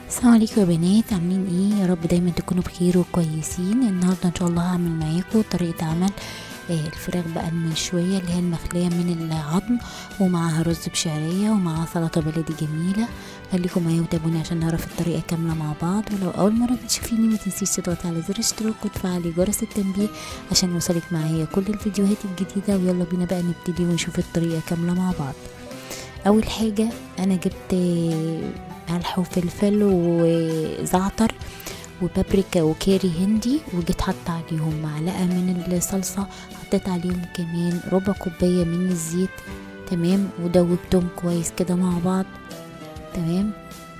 السلام عليكم يا بنات عاملين ايه يا رب دايما تكونوا بخير وكويسين النهارده ان شاء الله هعمل معاكم طريقه عمل آه، الفراخ بقى المشويه اللي هي المخليه من العظم ومعاها رز بشعريه ومعاها سلطه بلدي جميله خليكم معايا وتابعوني عشان نعرف الطريقه كامله مع بعض ولو اول مره بتشوفيني ما تنسيش تضغطي على زر اشتراك وتفعلي جرس التنبيه عشان يوصلك معايا كل الفيديوهات الجديده ويلا بينا بقى نبتدي ونشوف الطريقه كامله مع بعض اول حاجه انا جبت ملح وفلفل وزعتر وبابريكا وكاري هندي وجيت حط عليهم معلقه من الصلصه حطيت عليهم كمان ربع كوبايه من الزيت تمام ودوبتهم كويس كده مع بعض تمام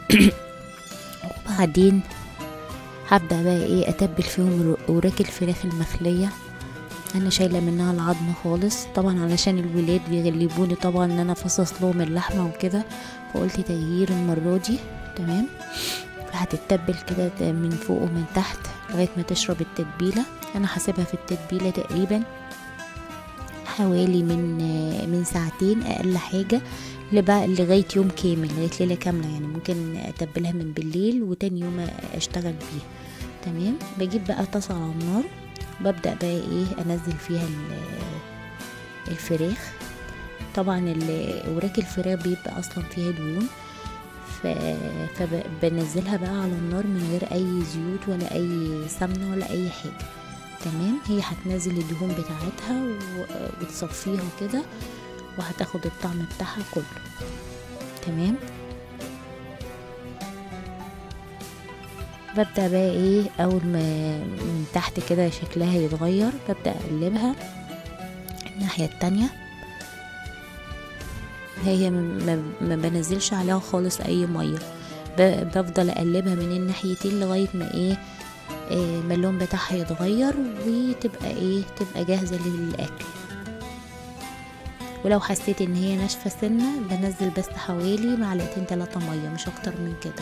وبعدين هبدا بقى ايه اتبل فيهم وراك الفراخ المخليه انا شايله منها العظم خالص طبعا علشان الولاد بيغلبوني طبعا ان انا فصص لهم اللحمه وكده فقلت تغيير المره دي تمام هتتبل كده من فوق ومن تحت لغايه ما تشرب التتبيله انا هسيبها في التتبيله تقريبا حوالي من من ساعتين اقل حاجه لغايه يوم كامل لغايه ليله كامله يعني ممكن اتبلها من بالليل وتاني يوم اشتغل بيها تمام بجيب بقى طاسه على النار ببدا بقى ايه انزل فيها الفراخ طبعا وراك الفراخ بيبقى اصلا فيها دهون فبنزلها بقى على النار من غير اي زيوت ولا اي سمنه ولا اي حاجه تمام هي هتنزل الدهون بتاعتها وتصفيها كده وهتاخد الطعم بتاعها كله تمام ببدأ بقى ايه اول ما من تحت كده شكلها يتغير ببدأ اقلبها الناحية التانية هي ما بنزلش عليها خالص اي مية بفضل اقلبها من الناحيتين لغاية ما ايه, إيه ما اللون بتاعها يتغير وتبقى ايه تبقى جاهزة للاكل ولو حسيت ان هي ناشفة سنة بنزل بس حوالي معلقتين تلاتة مية مش اكتر من كده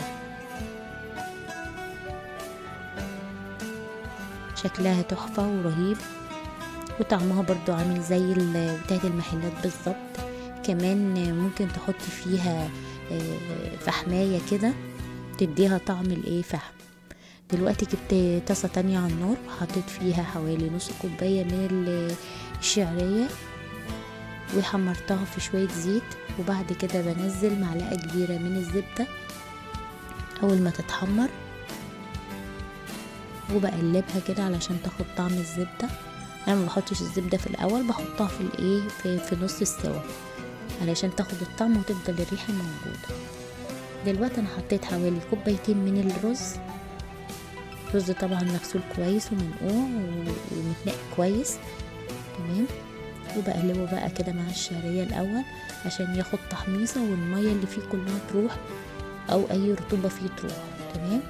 شكلها تحفة ورهيب وطعمها برضو عامل زي بتاعت المحلات بالظبط كمان ممكن تحط فيها فحماية كده تديها طعم الايه فحم دلوقتي جبت طاسة تانية على النار وحطيت فيها حوالي نص كوباية من الشعرية وحمرتها في شوية زيت وبعد كده بنزل معلقة كبيرة من الزبدة أول ما تتحمر وبقلبها كده علشان تاخد طعم الزبدة انا ما بحطش الزبدة في الاول بحطها في الايه في, في نص السوا علشان تاخد الطعم وتفضل الريحة موجودة دلوقتي انا حطيت حوالي كوبايتين من الرز رز طبعا مغسول كويس ومنقوع ومتنقع كويس تمام وبقلبه بقى كده مع الشعرية الاول عشان ياخد تحميصة والمية اللي فيه كلها تروح او اي رطوبة فيه تروح تمام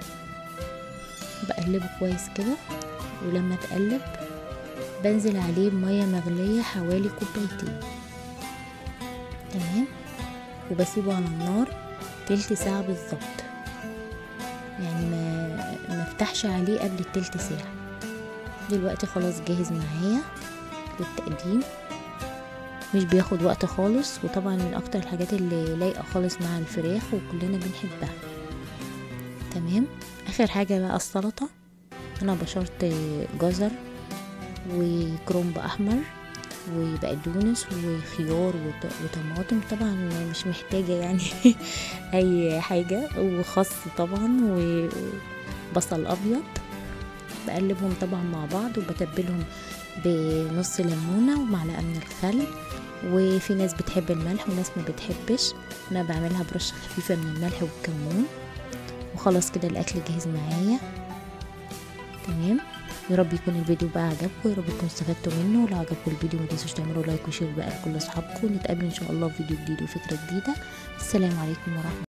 بقلبه كويس كده ولما تقلب بنزل عليه بمية مغلية حوالي كوبايتين تمام وبسيبه على النار تلت ساعة بالظبط يعني ما ما افتحش عليه قبل التلت ساعة دلوقتي خلاص جاهز معايا للتقديم مش بياخد وقت خالص وطبعا من اكتر الحاجات اللي لايقة خالص مع الفراخ وكلنا بنحبها تمام اخر حاجة بقى السلطة انا بشرت جزر وكرنب احمر وبقدونس وخيار وطماطم طبعا مش محتاجة يعني اي حاجة وخس طبعا وبصل ابيض بقلبهم طبعا مع بعض وبتبلهم بنص ليمونة ومعلقة من الخل وفي ناس بتحب الملح وناس ما بتحبش انا بعملها برشة خفيفة من الملح والكمون وخلاص كده الاكل جاهز معايا تمام يا رب يكون الفيديو بقى عجبكم يا رب تكونوا استفدتوا منه ولو عجبكم الفيديو ما تنسوش تعملوا لايك وشير بقى لكل اصحابكم نتقابل ان شاء الله في فيديو جديد وفكره جديده السلام عليكم ورحمه